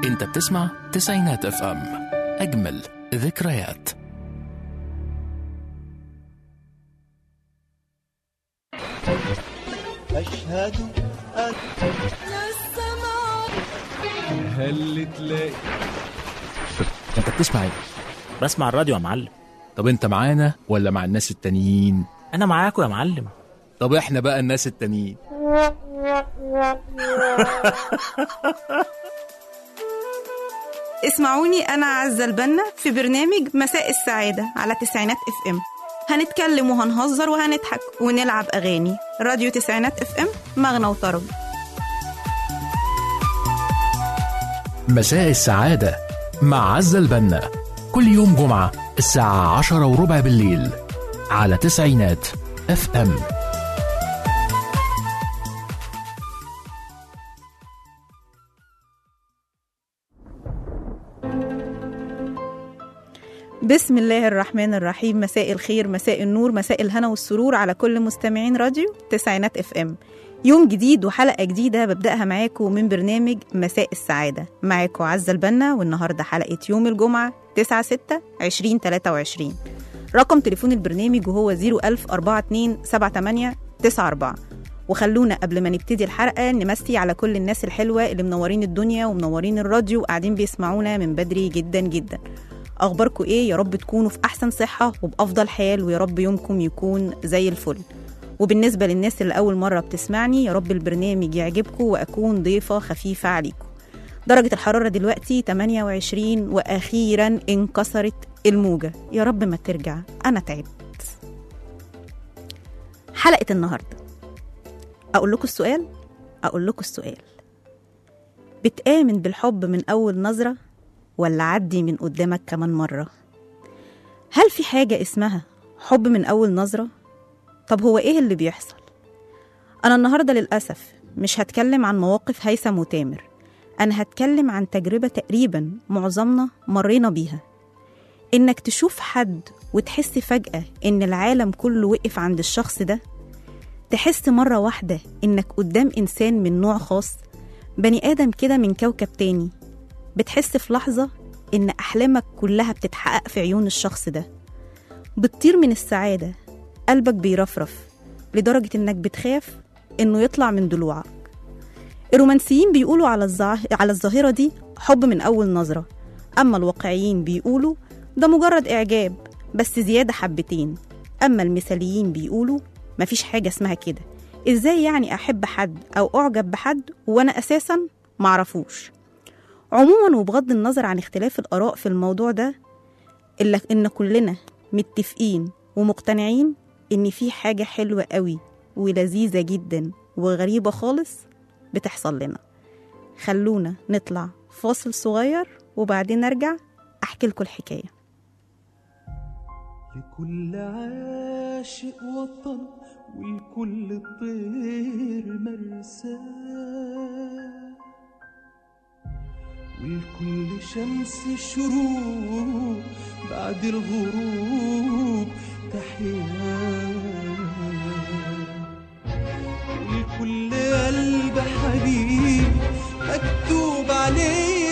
انت بتسمع تسعينات اف ام اجمل ذكريات أشهد أن هل تلاقي انت بتسمع ايه بسمع الراديو يا معلم طب انت معانا ولا مع الناس التانيين انا معاكم يا معلم طب احنا بقى الناس التانيين اسمعوني أنا عزة البنا في برنامج مساء السعادة على تسعينات اف ام هنتكلم وهنهزر وهنضحك ونلعب أغاني راديو تسعينات اف ام مغنى وطرب مساء السعادة مع عزة البنا كل يوم جمعة الساعة عشرة وربع بالليل على تسعينات اف ام بسم الله الرحمن الرحيم مساء الخير مساء النور مساء الهنا والسرور على كل مستمعين راديو تسعينات اف ام يوم جديد وحلقة جديدة ببدأها معاكم من برنامج مساء السعادة معاكم عزة البنا والنهاردة حلقة يوم الجمعة 9 6 2023 رقم تليفون البرنامج وهو 0104278 وخلونا قبل ما نبتدي الحلقة نمسي على كل الناس الحلوة اللي منورين الدنيا ومنورين الراديو وقاعدين بيسمعونا من بدري جدا جدا اخباركم ايه يا رب تكونوا في احسن صحه وبافضل حال ويا رب يومكم يكون زي الفل وبالنسبه للناس اللي اول مره بتسمعني يا رب البرنامج يعجبكم واكون ضيفه خفيفه عليكم درجه الحراره دلوقتي 28 واخيرا انكسرت الموجه يا رب ما ترجع انا تعبت حلقه النهارده اقول لكم السؤال اقول لكم السؤال بتآمن بالحب من اول نظره ولا عدي من قدامك كمان مرة هل في حاجة اسمها حب من أول نظرة؟ طب هو إيه اللي بيحصل؟ أنا النهاردة للأسف مش هتكلم عن مواقف هيثم وتامر أنا هتكلم عن تجربة تقريبا معظمنا مرينا بيها إنك تشوف حد وتحس فجأة إن العالم كله وقف عند الشخص ده تحس مرة واحدة إنك قدام إنسان من نوع خاص بني آدم كده من كوكب تاني بتحس في لحظة إن أحلامك كلها بتتحقق في عيون الشخص ده بتطير من السعادة قلبك بيرفرف لدرجة إنك بتخاف إنه يطلع من ضلوعك الرومانسيين بيقولوا على, الزع... على الظاهرة دي حب من أول نظرة أما الواقعيين بيقولوا ده مجرد إعجاب بس زيادة حبتين أما المثاليين بيقولوا مفيش حاجة اسمها كده إزاي يعني أحب حد أو أعجب بحد وأنا أساسا معرفوش عموما وبغض النظر عن اختلاف الآراء في الموضوع ده إلا إن كلنا متفقين ومقتنعين إن في حاجة حلوة قوي ولذيذة جدا وغريبة خالص بتحصل لنا خلونا نطلع فاصل صغير وبعدين أرجع أحكي لكم الحكاية لكل عاشق وطن ولكل طير مرساه ولكل شمس شروق بعد الغروب تحيا ولكل قلب حبيب مكتوب عليه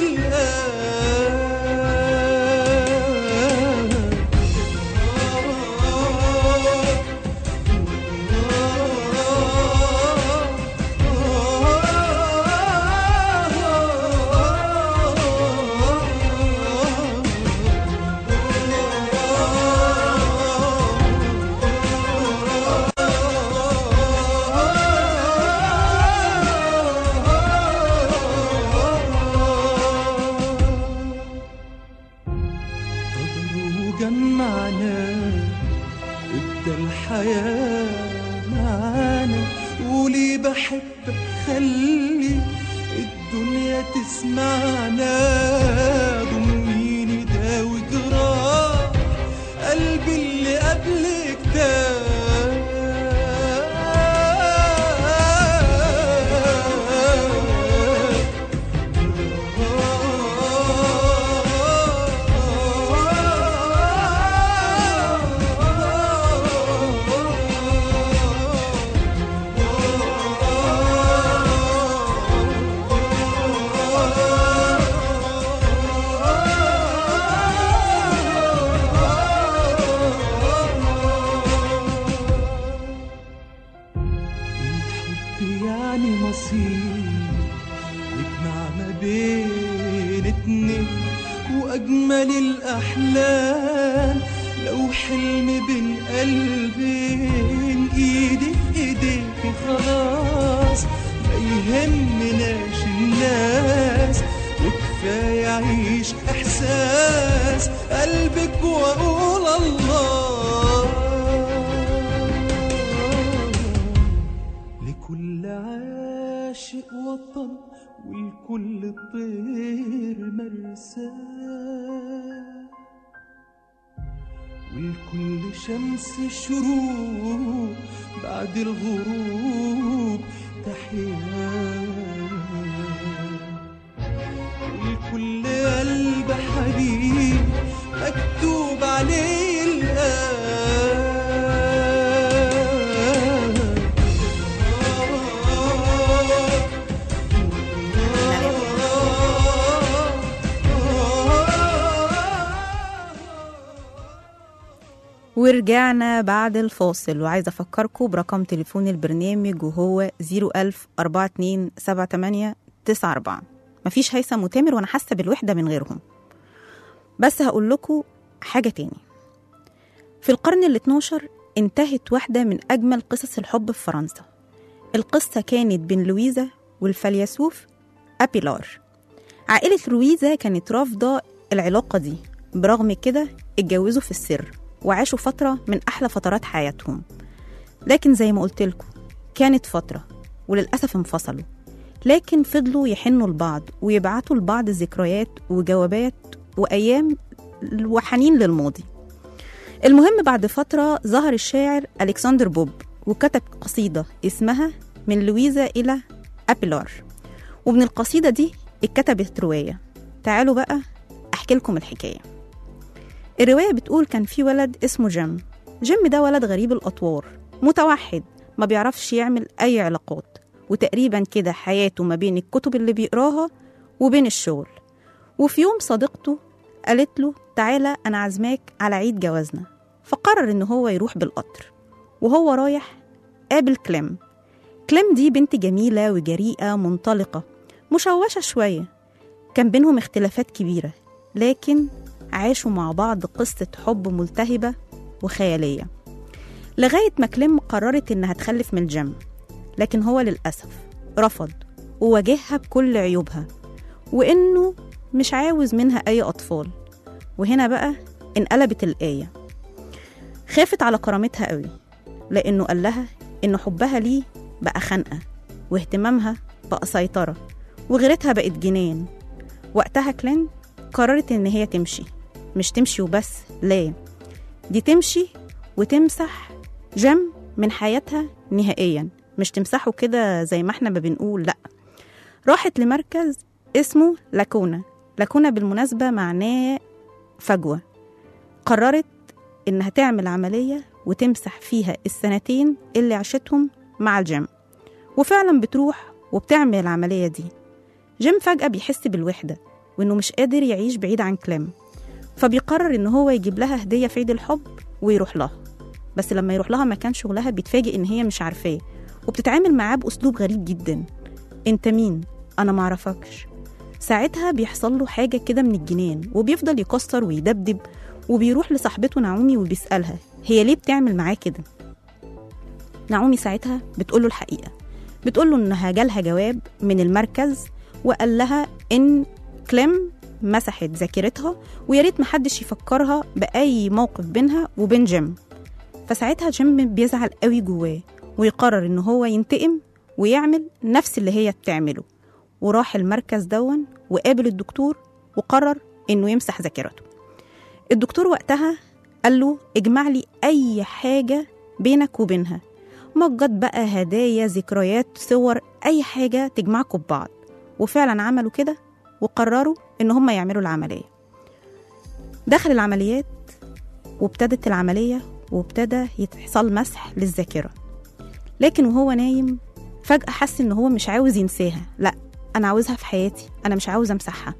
قدر وجمعنا ادى الحياة معانا قولي بحبك خلي الدنيا تسمعنا ضميني داوي جراح قلبي اللي قبلك ده حب يعني مصير يجمع ما بين اتنين وأجمل الأحلام لو حلم بين قلبين إيدي في إيديك خلاص ما يهمناش الناس وكفاية أعيش إحساس قلبك وأقول الله لكل عاشق وطن ولكل طير مرساه ولكل شمس شروق بعد الغروب تحيا ولكل قلب حبيب مكتوب عليه ورجعنا بعد الفاصل وعايزة أفكركم برقم تليفون البرنامج وهو 010427894 مفيش هيثم وتامر وأنا حاسة بالوحدة من غيرهم بس هقول لكم حاجة تاني في القرن ال 12 انتهت واحدة من أجمل قصص الحب في فرنسا القصة كانت بين لويزا والفيلسوف أبيلار عائلة لويزا كانت رافضة العلاقة دي برغم كده اتجوزوا في السر وعاشوا فترة من أحلى فترات حياتهم لكن زي ما قلت لكم كانت فترة وللأسف انفصلوا لكن فضلوا يحنوا لبعض ويبعتوا لبعض ذكريات وجوابات وأيام وحنين للماضي المهم بعد فترة ظهر الشاعر ألكسندر بوب وكتب قصيدة اسمها من لويزا إلى أبيلار ومن القصيدة دي اتكتبت رواية تعالوا بقى أحكي لكم الحكاية الرواية بتقول كان في ولد اسمه جيم جيم ده ولد غريب الأطوار متوحد ما بيعرفش يعمل أي علاقات وتقريبا كده حياته ما بين الكتب اللي بيقراها وبين الشغل وفي يوم صديقته قالت له تعالى أنا عازماك على عيد جوازنا فقرر إن هو يروح بالقطر وهو رايح قابل كليم كليم دي بنت جميلة وجريئة منطلقة مشوشة شوية كان بينهم اختلافات كبيرة لكن عاشوا مع بعض قصة حب ملتهبة وخيالية لغاية ما كليم قررت إنها تخلف من الجيم لكن هو للأسف رفض وواجهها بكل عيوبها وإنه مش عاوز منها أي أطفال وهنا بقى انقلبت الآية خافت على كرامتها قوي لأنه قال لها إن حبها ليه بقى خنقة واهتمامها بقى سيطرة وغيرتها بقت جنان وقتها كلين قررت إن هي تمشي مش تمشي وبس لا دي تمشي وتمسح جيم من حياتها نهائيا مش تمسحه كده زي ما احنا ما بنقول لأ راحت لمركز اسمه لاكونا لاكونا بالمناسبة معناه فجوة قررت إنها تعمل عملية وتمسح فيها السنتين اللي عاشتهم مع الجيم وفعلا بتروح وبتعمل العملية دي جيم فجأة بيحس بالوحدة وإنه مش قادر يعيش بعيد عن كلام فبيقرر إن هو يجيب لها هدية في عيد الحب ويروح لها بس لما يروح لها مكان شغلها بيتفاجئ إن هي مش عارفاه وبتتعامل معاه بأسلوب غريب جدا أنت مين؟ أنا معرفكش ساعتها بيحصل له حاجة كده من الجنان وبيفضل يكسر ويدبدب وبيروح لصاحبته نعومي وبيسألها هي ليه بتعمل معاه كده نعومي ساعتها بتقوله الحقيقة بتقوله إنها جالها جواب من المركز وقال لها إن كليم مسحت ذاكرتها ويا ريت محدش يفكرها بأي موقف بينها وبين جيم فساعتها جيم بيزعل قوي جواه ويقرر إن هو ينتقم ويعمل نفس اللي هي بتعمله وراح المركز دون وقابل الدكتور وقرر إنه يمسح ذاكرته الدكتور وقتها قال له اجمع لي أي حاجة بينك وبينها مجد بقى هدايا ذكريات صور أي حاجة تجمعكم ببعض وفعلا عملوا كده وقرروا إن هم يعملوا العملية دخل العمليات وابتدت العملية وابتدى يحصل مسح للذاكرة لكن وهو نايم فجأة حس إن هو مش عاوز ينساها لأ أنا عاوزها في حياتي أنا مش عاوز أمسحها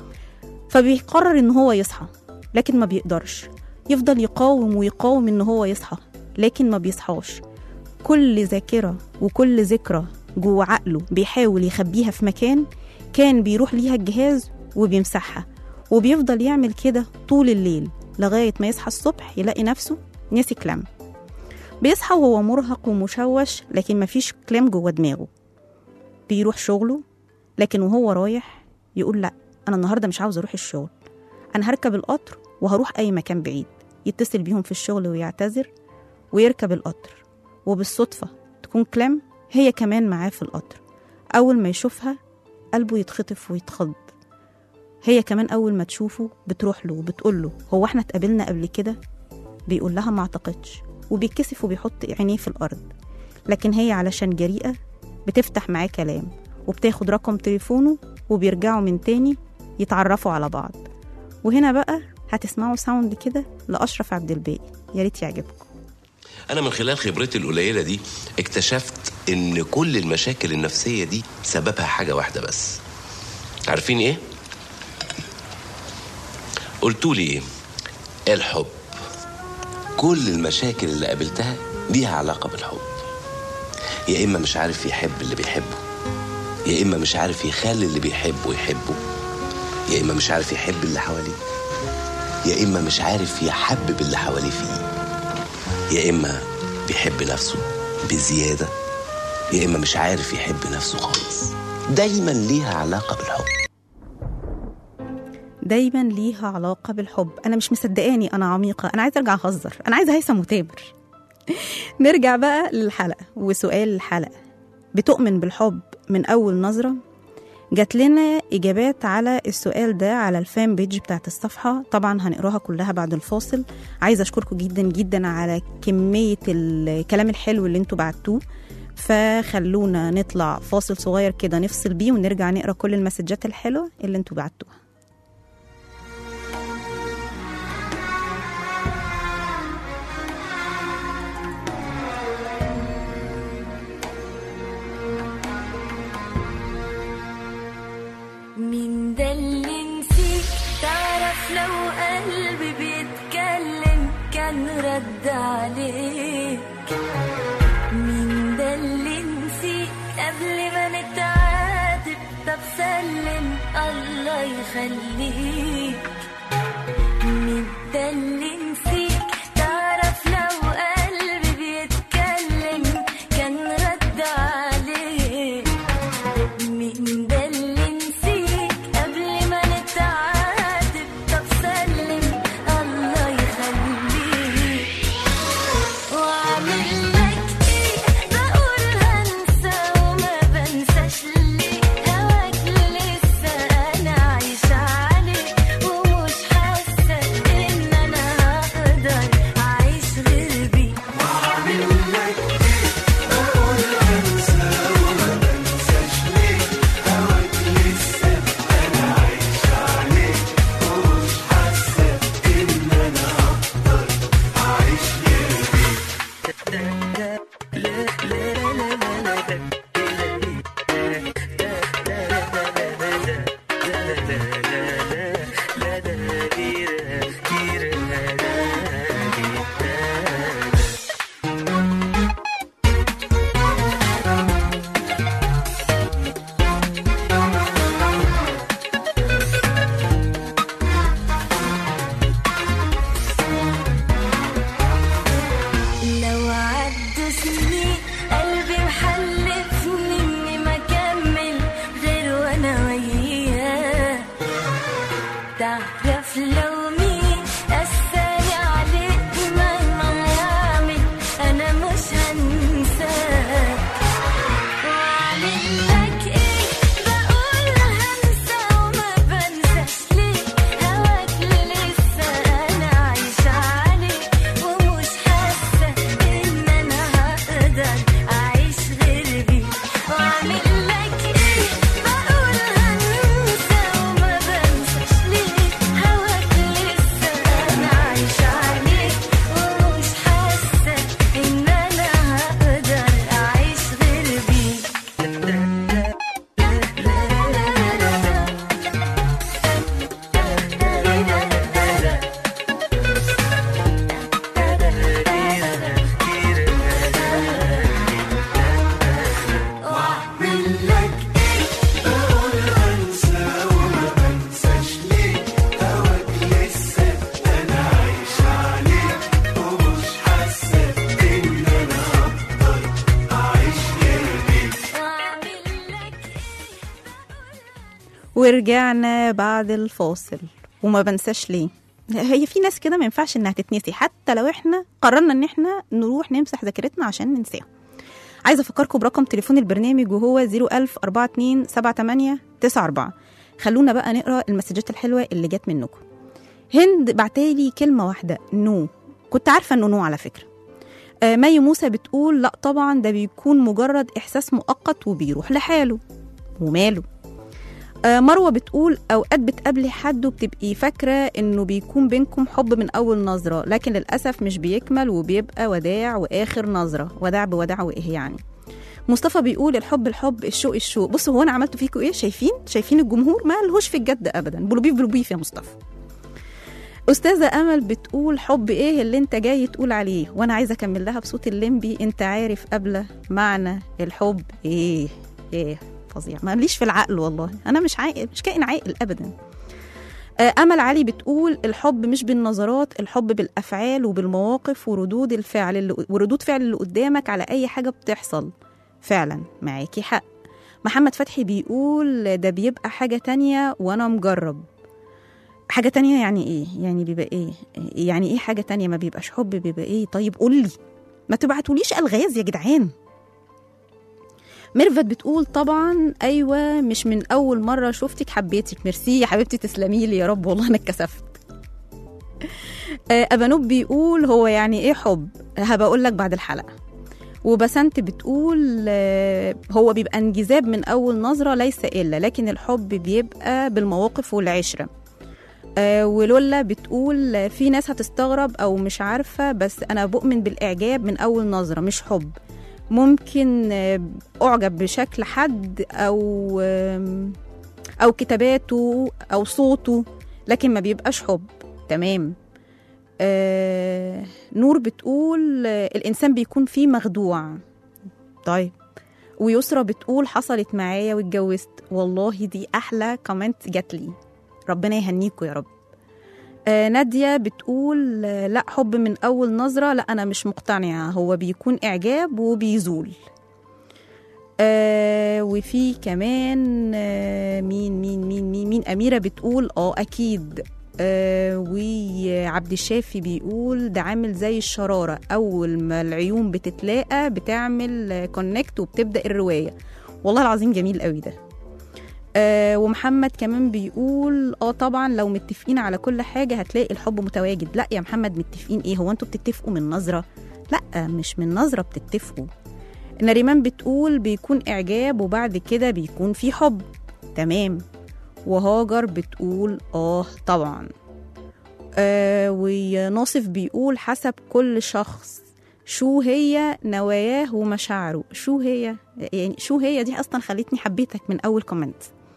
فبيقرر إن هو يصحى لكن ما بيقدرش يفضل يقاوم ويقاوم إن هو يصحى لكن ما بيصحاش كل ذاكرة وكل ذكرى جوه عقله بيحاول يخبيها في مكان كان بيروح ليها الجهاز وبيمسحها وبيفضل يعمل كده طول الليل لغاية ما يصحى الصبح يلاقي نفسه ناسي كلام بيصحى وهو مرهق ومشوش لكن مفيش كلام جوه دماغه بيروح شغله لكن وهو رايح يقول لا أنا النهاردة مش عاوز أروح الشغل أنا هركب القطر وهروح أي مكان بعيد يتصل بيهم في الشغل ويعتذر ويركب القطر وبالصدفة تكون كلام هي كمان معاه في القطر أول ما يشوفها قلبه يتخطف ويتخض هي كمان أول ما تشوفه بتروح له وبتقول له هو احنا اتقابلنا قبل كده بيقول لها ما اعتقدش وبيتكسف وبيحط عينيه في الأرض لكن هي علشان جريئة بتفتح معاه كلام وبتاخد رقم تليفونه وبيرجعوا من تاني يتعرفوا على بعض وهنا بقى هتسمعوا ساوند كده لأشرف عبد الباقي يا ريت يعجبكم أنا من خلال خبرتي القليلة دي اكتشفت إن كل المشاكل النفسية دي سببها حاجة واحدة بس عارفين إيه؟ قلتولي إيه؟ الحب كل المشاكل اللي قابلتها ليها علاقة بالحب يا إما مش عارف يحب اللي بيحبه يا إما مش عارف يخلي اللي بيحبه يحبه يا إما مش عارف يحب اللي حواليه يا إما مش عارف يحبب اللي حواليه فيه يا إما بيحب نفسه بزيادة يا إما مش عارف يحب نفسه خالص دايما ليها علاقة بالحب دايما ليها علاقة بالحب أنا مش مصدقاني أنا عميقة أنا عايزة أرجع أهزر أنا عايزة هيثم وتامر نرجع بقى للحلقة وسؤال الحلقة بتؤمن بالحب من أول نظرة جات لنا إجابات على السؤال ده على الفان بيج بتاعت الصفحة طبعا هنقراها كلها بعد الفاصل عايزة أشكركم جدا جدا على كمية الكلام الحلو اللي انتوا بعتوه فخلونا نطلع فاصل صغير كده نفصل بيه ونرجع نقرا كل المسجات الحلوة اللي انتوا بعتوها مين ده اللي نسيت تعرف لو قلبي بيتكلم كان رد عليك مين ده اللي نسيت قبل ما نتعاتب طب سلم الله يخليك مين ده اللي نسيت تعرف لو قلبي بيتكلم كان رد عليك مين ده اللي نسيك قبل ما نتعاتب طب سلم الله يخليك واعمل لك ايه بقول هنسى وما بنساش ليه هواك لسه انا عايشة عليه ومش حاسة ان انا هقدر اعيش غير بيه لو عدوا سنين قلبي محلفني اني ما اكمل غير وانا وياه تعرف لو مين قساني عليك مهما هيعمل انا مش هنساك واعمل لك ايه بقول هنسى وما بنساش ليه هواك لسه انا عايشة عليه ومش حاسة ان انا هقدر اعيش غير بيه واعمل لك ايه بقول هنسى وما بنساش ليه هواك لسه انا عايشة عليه ومش حاسة ان انا هقدر اعيش غير بيه ورجعنا بعد الفاصل وما بنساش ليه هي في ناس كده ما ينفعش انها تتنسي حتى لو احنا قررنا ان احنا نروح نمسح ذاكرتنا عشان ننساها عايزه افكركم برقم تليفون البرنامج وهو 01000 42 78 94 خلونا بقى نقرا المسجات الحلوه اللي جت منكم هند بعتالي كلمه واحده نو كنت عارفه انه نو على فكره آه مي موسى بتقول لا طبعا ده بيكون مجرد احساس مؤقت وبيروح لحاله وماله آه مروه بتقول اوقات بتقابلي حد وبتبقي فاكره انه بيكون بينكم حب من اول نظره لكن للاسف مش بيكمل وبيبقى وداع واخر نظره وداع بوداع وايه يعني مصطفى بيقول الحب الحب الشوق الشوق بصوا هو انا عملت فيكم ايه شايفين شايفين الجمهور ما لهوش في الجد ابدا بلوبيف بلوبيف يا مصطفى استاذه امل بتقول حب ايه اللي انت جاي تقول عليه وانا عايزه اكمل لها بصوت الليمبي انت عارف قبل معنى الحب ايه ايه فظيع ماليش في العقل والله انا مش عاقل مش كائن عاقل ابدا آه، امل علي بتقول الحب مش بالنظرات الحب بالافعال وبالمواقف وردود الفعل اللي وردود فعل اللي قدامك على اي حاجه بتحصل فعلا معاكي حق محمد فتحي بيقول ده بيبقى حاجه تانية وانا مجرب حاجه تانية يعني ايه يعني بيبقى ايه يعني ايه حاجه تانية ما بيبقاش حب بيبقى ايه طيب قولي ما تبعتوليش الغاز يا جدعان ميرفت بتقول طبعا ايوه مش من اول مره شفتك حبيتك ميرسي يا حبيبتي تسلمي لي يا رب والله انا اتكسفت آه، ابانوب بيقول هو يعني ايه حب هبقى اقول لك بعد الحلقه وبسنت بتقول آه، هو بيبقى انجذاب من اول نظره ليس الا لكن الحب بيبقى بالمواقف والعشره آه، ولولا بتقول آه، في ناس هتستغرب او مش عارفه بس انا بؤمن بالاعجاب من اول نظره مش حب ممكن آه، اعجب بشكل حد او آم، او كتاباته او صوته لكن ما بيبقاش حب تمام آه نور بتقول آه الانسان بيكون فيه مخدوع طيب ويسرى بتقول حصلت معايا واتجوزت والله دي احلى كومنت جات لي ربنا يهنيكوا يا رب آه نادية بتقول آه لا حب من أول نظرة لا أنا مش مقتنعة هو بيكون إعجاب وبيزول آه وفي كمان آه مين مين مين مين مين أميرة بتقول اه أكيد آه وعبد الشافي بيقول ده عامل زي الشرارة أول ما العيون بتتلاقى بتعمل كونكت وبتبدأ الرواية والله العظيم جميل قوي ده آه ومحمد كمان بيقول اه طبعا لو متفقين على كل حاجه هتلاقي الحب متواجد لا يا محمد متفقين ايه هو انتوا بتتفقوا من نظره لا مش من نظره بتتفقوا نريمان بتقول بيكون اعجاب وبعد كده بيكون في حب تمام وهاجر بتقول اه طبعا آه وناصف بيقول حسب كل شخص شو هي نواياه ومشاعره شو هي يعني شو هي دي اصلا خلتني حبيتك من اول كومنت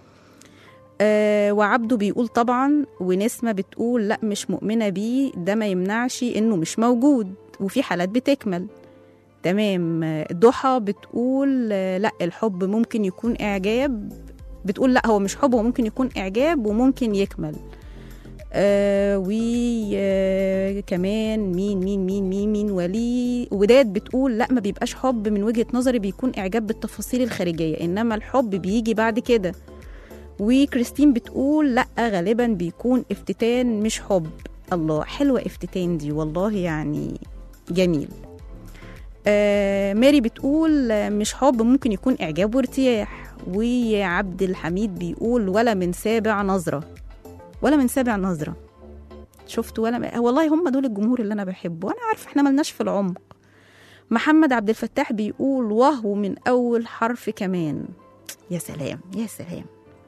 آه وعبده بيقول طبعا ونسمة بتقول لا مش مؤمنة بيه ده ما يمنعش انه مش موجود وفي حالات بتكمل تمام آه، ضحى بتقول آه، لا الحب ممكن يكون اعجاب بتقول لا هو مش حب هو ممكن يكون اعجاب وممكن يكمل آه وكمان مين مين مين مين مين ولي وداد بتقول لا ما بيبقاش حب من وجهة نظري بيكون إعجاب بالتفاصيل الخارجية إنما الحب بيجي بعد كده وكريستين بتقول لا غالبا بيكون افتتان مش حب الله حلوة افتتان دي والله يعني جميل آه ماري بتقول آه، مش حب ممكن يكون إعجاب وارتياح وعبد الحميد بيقول ولا من سابع نظرة ولا من سابع نظرة شفت ولا م... والله هم دول الجمهور اللي انا بحبه وانا عارفه احنا ملناش في العمق محمد عبد الفتاح بيقول وهو من اول حرف كمان يا سلام يا سلام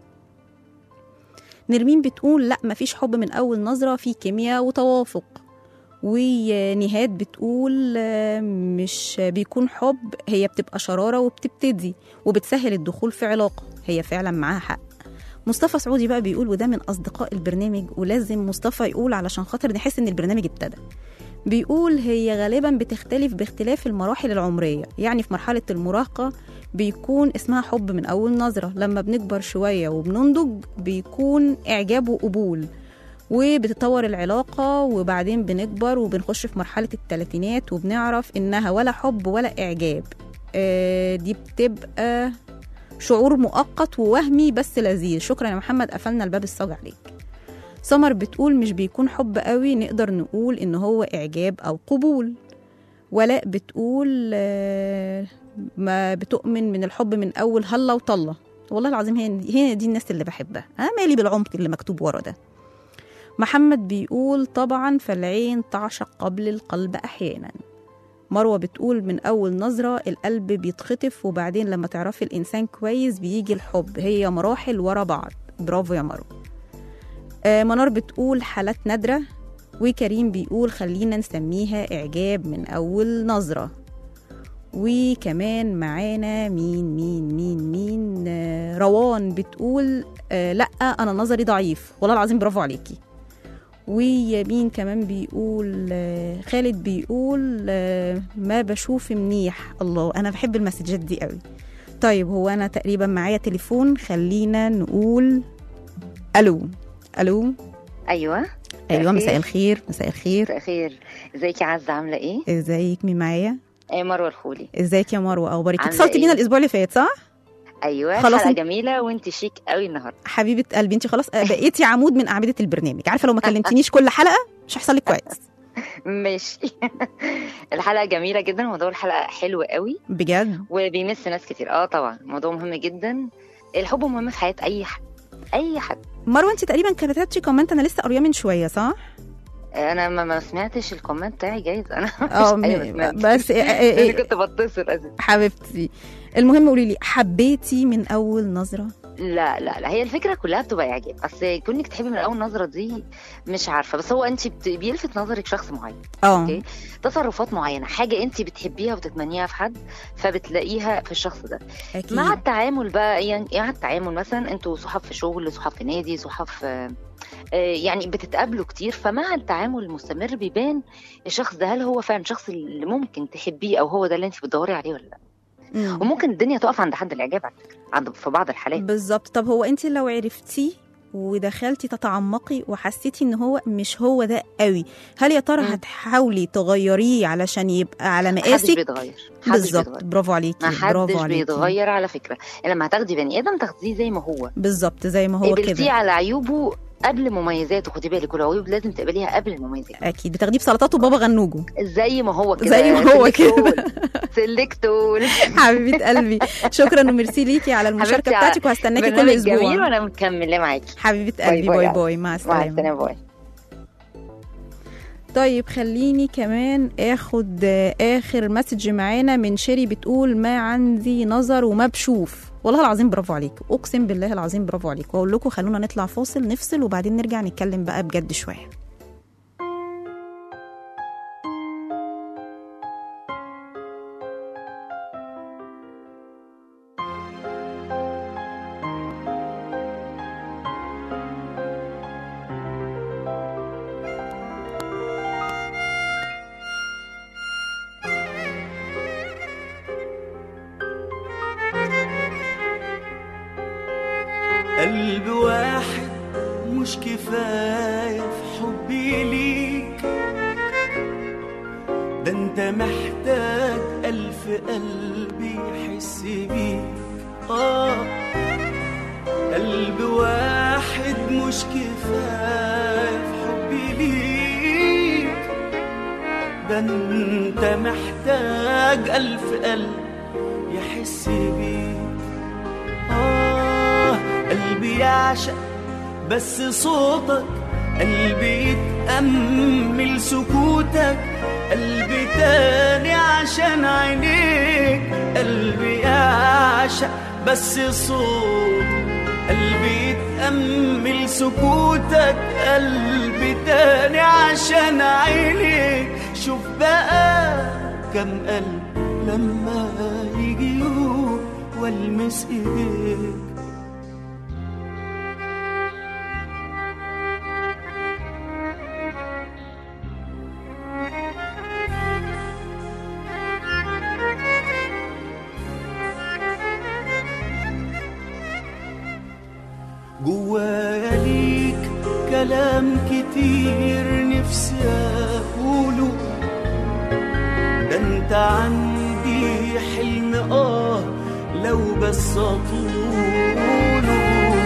نرمين بتقول لا مفيش حب من اول نظره في كيمياء وتوافق ونهاد بتقول آه، مش بيكون حب هي بتبقى شراره وبتبتدي وبتسهل الدخول في علاقه هي فعلا معاها حق مصطفى سعودي بقى بيقول وده من اصدقاء البرنامج ولازم مصطفى يقول علشان خاطر نحس ان البرنامج ابتدى بيقول هي غالبا بتختلف باختلاف المراحل العمريه يعني في مرحله المراهقه بيكون اسمها حب من اول نظره لما بنكبر شويه وبننضج بيكون اعجاب وقبول وبتتطور العلاقة وبعدين بنكبر وبنخش في مرحلة التلاتينات وبنعرف إنها ولا حب ولا إعجاب آه، دي بتبقى شعور مؤقت ووهمي بس لذيذ شكرا يا محمد قفلنا الباب الصاج عليك سمر بتقول مش بيكون حب قوي نقدر نقول ان هو اعجاب او قبول ولاء بتقول آه، ما بتؤمن من الحب من اول هلا وطله والله العظيم هي هي دي الناس اللي بحبها انا مالي بالعمق اللي مكتوب ورا ده محمد بيقول طبعا فالعين تعشق قبل القلب احيانا مروه بتقول من اول نظره القلب بيتخطف وبعدين لما تعرفي الانسان كويس بيجي الحب هي مراحل ورا بعض برافو يا مروه آه منار بتقول حالات نادره وكريم بيقول خلينا نسميها اعجاب من اول نظره وكمان معانا مين مين مين مين آه، روان بتقول آه لا انا نظري ضعيف والله العظيم برافو عليكي ويمين كمان بيقول آه، خالد بيقول آه، ما بشوف منيح الله انا بحب المسجات دي قوي طيب هو انا تقريبا معايا تليفون خلينا نقول الو الو ايوه ايوه مساء الخير. الخير مساء الخير مساء الخير ازيك يا عزه عامله ايه ازيك مين معايا ايه مروه الخولي ازيك يا مروه اخبارك عاملة اتصلت بينا إيه؟ الاسبوع اللي فات صح ايوه خلاص حلقه انت- جميله وانت شيك قوي النهارده حبيبه قلبي انت خلاص بقيتي عمود من اعمده البرنامج عارفه لو ما كلمتنيش كل حلقه مش هيحصل لك كويس ماشي الحلقه جميله جدا موضوع الحلقه حلو قوي بجد وبيمس ناس كتير اه طبعا موضوع مهم جدا الحب مهم في حياه اي حد اي حد مروه انت تقريبا كتبتي كومنت انا لسه قارياه من شويه صح انا ما, ما سمعتش الكومنت بتاعي جايز انا اه مش- أيوة، م- سمعت. بس إيه- إيه- انا إيه، كنت بتصل اسف حبيبتي المهم قولي لي حبيتي من اول نظره لا لا لا هي الفكره كلها بتبقى اعجاب اصل كونك تحبي من اول نظره دي مش عارفه بس هو انت بت- بيلفت نظرك شخص معين اه اوكي تصرفات معينه حاجه انت بتحبيها وتتمنيها في حد فبتلاقيها في الشخص ده اكيد مع التعامل بقى يعني مع التعامل مثلا انتوا صحاب في شغل صحاب في نادي صحاب في آه، يعني بتتقابلوا كتير فمع التعامل المستمر بيبان الشخص ده هل هو فعلا الشخص اللي ممكن تحبيه او هو ده اللي انت بتدوري عليه ولا لا مم. وممكن الدنيا تقف عند حد الاعجاب على فكره عند في بعض الحالات بالظبط طب هو انت لو عرفتيه ودخلتي تتعمقي وحسيتي ان هو مش هو ده قوي هل يا ترى مم. هتحاولي تغيريه علشان يبقى على محدش مقاسك بيتغير محدش بالظبط بيتغير برافو عليكي ما برافو حدش عليكي بيتغير على فكره لما هتاخدي بني ادم تاخديه زي ما هو بالظبط زي ما هو قبلتيه كده على عيوبه قبل مميزاته خدي بالك والعيوب لازم تقبليها قبل المميزات اكيد بتاخديه بسلطات وبابا غنوجو زي ما هو كده زي ما هو كده. سلكتول حبيبه قلبي شكرا وميرسي ليكي على المشاركه حبيبتي، بتاعتك وهستناكي كل برنامج جميل اسبوع وانا مكمله معاكي حبيبه باي قلبي باي باي يا باي مع مع السلامه السلامه باي طيب خليني كمان اخد آه، اخر مسج معانا من شيري بتقول ما عندي نظر وما بشوف والله العظيم برافو عليك اقسم بالله العظيم برافو عليك واقول لكم خلونا نطلع فاصل نفصل وبعدين نرجع نتكلم بقى بجد شويه قلب واحد مش كفاية في حبي ليك ده انت محتاج ألف قلب يحس بيك آه قلب واحد مش كفاية في حبي ليك ده انت محتاج ألف قلب يحس بيك آه قلبي يعشق بس صوتك قلبي يتأمل سكوتك قلبي تاني عشان عينيك قلبي يعشق بس صوت قلبي يتأمل سكوتك قلبي تاني عشان عينيك شوف بقى كم قلب لما يجي يوم والمس ايديك جوايا ليك كلام كتير نفسي اقوله ده انت عندي حلم اه لو بس أطوله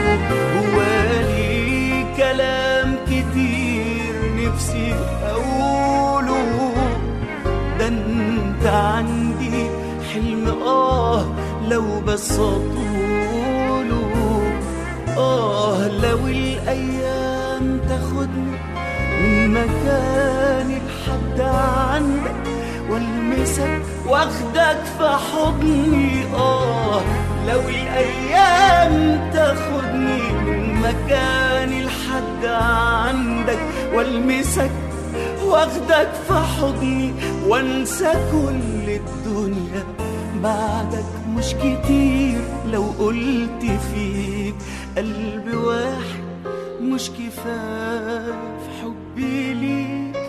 جوالي كلام كتير نفسي أقوله ده انت عندي حلم اه لو بس اطوله اه لو الايام تاخدني من مكاني لحد عندك والمسك واخدك في حضني اه لو الايام تاخدني من مكاني لحد عندك والمسك واخدك في حضني وانسى كل الدنيا بعدك مش كتير لو قلت فيك قلب واحد مش كفاية في حبي ليك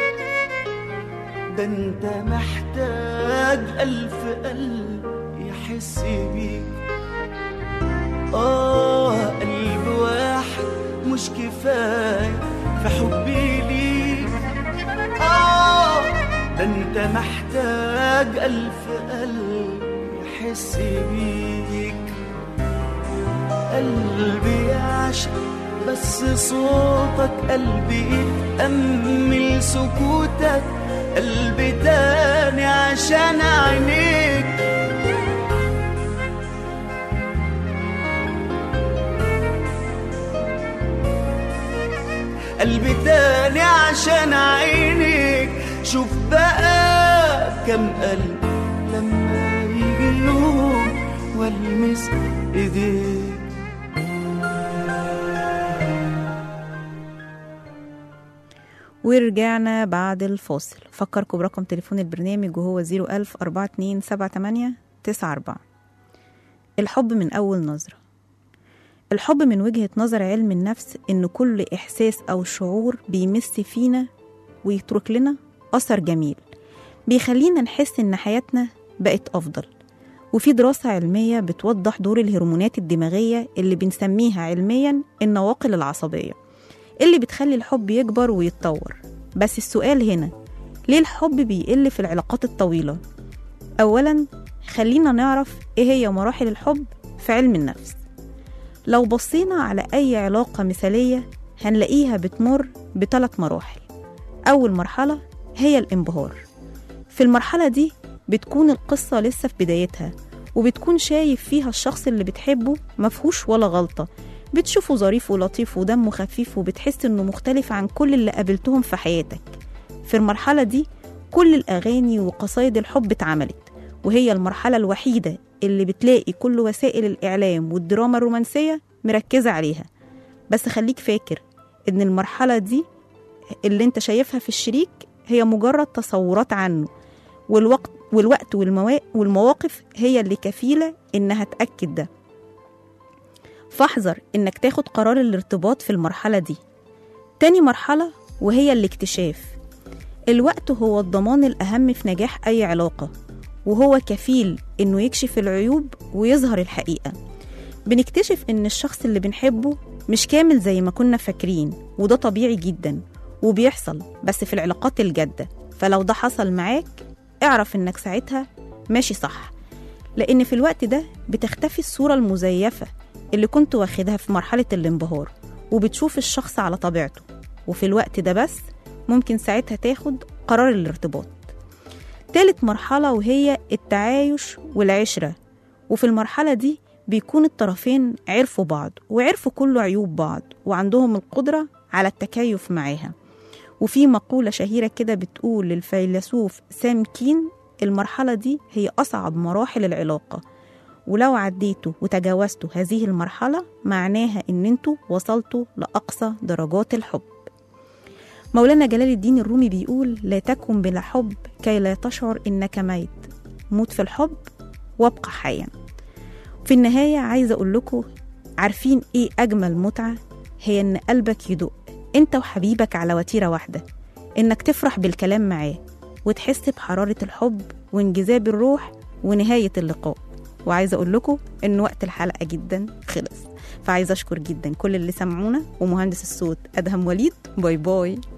ده انت محتاج ألف قلب يحس بيك آه قلب واحد مش كفاية في حبي ليك آه ده انت محتاج ألف قلب يحس بيك قلبي يعشق بس صوتك قلبي يتأمل سكوتك قلبي تاني عشان عينيك قلبي تاني عشان عينيك شوف بقى كم قلب لما يجي اليوم والمس ايديك ورجعنا بعد الفاصل فكركم برقم تليفون البرنامج وهو 01000 4278 94 الحب من أول نظرة الحب من وجهة نظر علم النفس إن كل إحساس أو شعور بيمس فينا ويترك لنا أثر جميل بيخلينا نحس إن حياتنا بقت أفضل وفي دراسة علمية بتوضح دور الهرمونات الدماغية اللي بنسميها علميا النواقل العصبية اللي بتخلي الحب يكبر ويتطور بس السؤال هنا ليه الحب بيقل في العلاقات الطويلة؟ أولا خلينا نعرف إيه هي مراحل الحب في علم النفس لو بصينا على أي علاقة مثالية هنلاقيها بتمر بثلاث مراحل أول مرحلة هي الانبهار في المرحلة دي بتكون القصة لسه في بدايتها وبتكون شايف فيها الشخص اللي بتحبه مفهوش ولا غلطة بتشوفه ظريف ولطيف ودمه خفيف وبتحس انه مختلف عن كل اللي قابلتهم في حياتك في المرحلة دي كل الأغاني وقصايد الحب اتعملت وهي المرحلة الوحيدة اللي بتلاقي كل وسائل الإعلام والدراما الرومانسية مركزة عليها بس خليك فاكر إن المرحلة دي اللي انت شايفها في الشريك هي مجرد تصورات عنه والوقت والوقت والموا... والمواقف هي اللي كفيلة إنها تأكد ده فاحذر إنك تاخد قرار الارتباط في المرحلة دي تاني مرحلة وهي الاكتشاف الوقت هو الضمان الأهم في نجاح أي علاقة وهو كفيل إنه يكشف العيوب ويظهر الحقيقة بنكتشف إن الشخص اللي بنحبه مش كامل زي ما كنا فاكرين وده طبيعي جدا وبيحصل بس في العلاقات الجادة فلو ده حصل معاك اعرف إنك ساعتها ماشي صح لأن في الوقت ده بتختفي الصورة المزيفة اللي كنت واخدها في مرحلة الانبهار وبتشوف الشخص على طبيعته وفي الوقت ده بس ممكن ساعتها تاخد قرار الارتباط تالت مرحلة وهي التعايش والعشرة وفي المرحلة دي بيكون الطرفين عرفوا بعض وعرفوا كل عيوب بعض وعندهم القدرة على التكيف معاها وفي مقولة شهيرة كده بتقول للفيلسوف سام كين المرحلة دي هي أصعب مراحل العلاقة ولو عديتوا وتجاوزتوا هذه المرحلة معناها إن انتوا وصلتوا لأقصى درجات الحب مولانا جلال الدين الرومي بيقول لا تكن بلا حب كي لا تشعر إنك ميت موت في الحب وابقى حيا في النهاية عايزة أقول لكم عارفين إيه أجمل متعة هي إن قلبك يدق أنت وحبيبك على وتيرة واحدة إنك تفرح بالكلام معاه وتحس بحرارة الحب وانجذاب الروح ونهاية اللقاء وعايزة أقول لكم إن وقت الحلقة جدا خلص فعايزة أشكر جدا كل اللي سمعونا ومهندس الصوت أدهم وليد باي باي